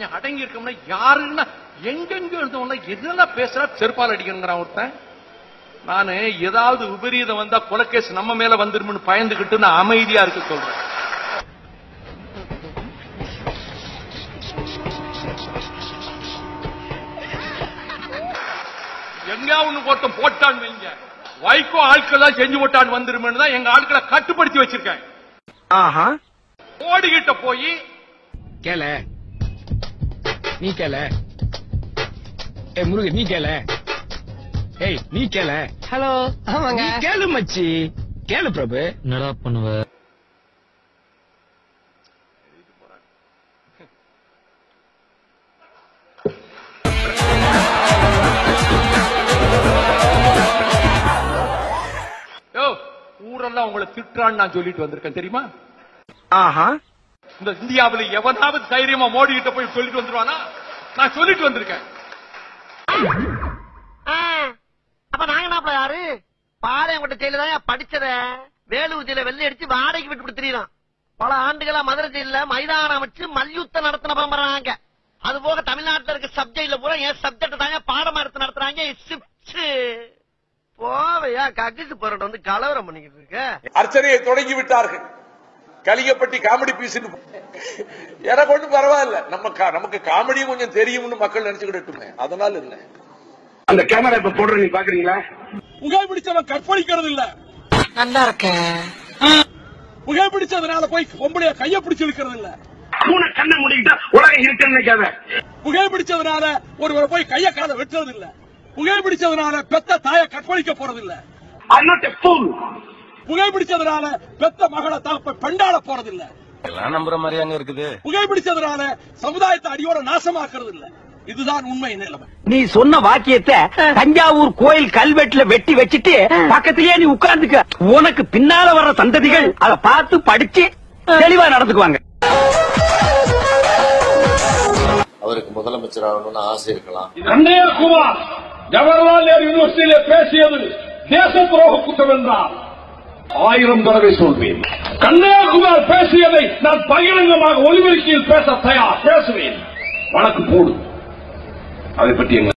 அடங்கி இருக்கோம்னா யாருன்னா எங்கெங்க இருந்தவங்க எதெல்லாம் பேசுறா செருப்பால் அடிக்கணுங்கிறான் ஒருத்தன் நானு ஏதாவது விபரீதம் வந்தா கொலகேஸ் நம்ம மேல வந்துருமுன்னு பயந்துகிட்டு நான் அமைதியா இருக்க சொல்றேன் எங்கயா ஒண்ணு ஒருத்தன் போட்டான்னு வைங்க வைகோ ஆட்கள் செஞ்சு போட்டான்னு வந்துருமென்னு தான் எங்க ஆட்களை கட்டுப்படுத்தி வச்சிருக்கேன் ஆஹா ஓடிக்கிட்ட போய் கேள நீ கேள ஏ முருகன் நீ கேள ஏய் நீ கேள ஹலோ ஆமாங்க நீ கேளு மச்சி கேளு பிரபு என்னடா பண்ணுவ யோ ஊரெல்லாம் உங்களை திட்டுறான்னு நான் சொல்லிட்டு வந்திருக்கேன் தெரியுமா ஆஹா இந்த இந்தியாவில் எவனாவது தைரியமா மோடி கிட்ட போய் சொல்லிட்டு வந்துருவானா நான் சொல்லிட்டு வந்திருக்கேன் அப்ப நாங்க என்ன யாரு பாளையங்கோட்டை ஜெயில தான் படிச்சத வேலூர் ஜெயில வெள்ளை அடிச்சு வாடகைக்கு விட்டு கொடுத்துறோம் பல ஆண்டுகளா மதுரை ஜெயில மைதானம் அமைச்சு மல்யுத்தம் நடத்தின பம்பறாங்க அது போக தமிழ்நாட்டுல இருக்க சப்ஜெக்ட்ல பூரா என் சப்ஜெக்ட் தாங்க பாடமா எடுத்து நடத்துறாங்க சிப்ஸ் போவையா கக்கிசு போராட்டம் வந்து கலவரம் பண்ணிக்கிட்டு இருக்க அர்ச்சனையை தொடங்கி விட்டார்கள் கலிங்கப்பட்டி காமெடி பீஸ் எனக்கு ஒண்ணும் பரவாயில்ல நம்ம கா- நமக்கு காமெடியும் கொஞ்சம் தெரியும்னு மக்கள் நினைச்சுக்கிட்டுமே அதனால என்ன அந்த கேமரா இப்ப போடுற நீ பாக்குறீங்களா புகைப்பிடிச்சவன் கற்பழிக்கிறது இல்ல நல்லா இருக்கேன் புகைப்பிடிச்சதுனால போய் பொம்பளைய கைய பிடிச்சு இழுக்கிறது இல்ல பூனை கண்ணை மூடிக்கிட்டா உலகம் இருக்குன்னு நினைக்காத புகைப்பிடிச்சதுனால ஒருவரை போய் கைய கால வெட்டுறது இல்ல புகைப்பிடிச்சதுனால பெத்த தாய கற்பழிக்க போறது இல்ல I'm not a fool. புகைப்பிடிச்சதுனால பெத்த மகளை தகப்ப பெண்டாட போறது இல்ல எல்லாம் நம்புற மாதிரி அங்க இருக்குது புகைப்பிடிச்சதுனால சமுதாயத்தை அடியோட நாசமாக்குறது இல்ல இதுதான் உண்மை நிலைமை நீ சொன்ன வாக்கியத்தை தஞ்சாவூர் கோயில் கல்வெட்டுல வெட்டி வச்சிட்டு பக்கத்திலேயே நீ உட்கார்ந்துக்க உனக்கு பின்னால வர்ற சந்ததிகள் அத பார்த்து படிச்சு தெளிவா நடந்துக்குவாங்க அவருக்கு முதலமைச்சர் ஆகணும்னு ஆசை இருக்கலாம் கண்ணையகுமார் ஜவஹர்லால் நேரு யூனிவர்சிட்டியிலே பேசியது தேச துரோக குற்றம் என்றார் ஆயிரம் தடவை சொல்வேன் கண்ணையகுமார் பேசியதை நான் பகிரங்கமாக ஒலிபெருக்கியில் பேச தயார் பேசுவேன் வழக்கு போடு அதை பற்றி எங்க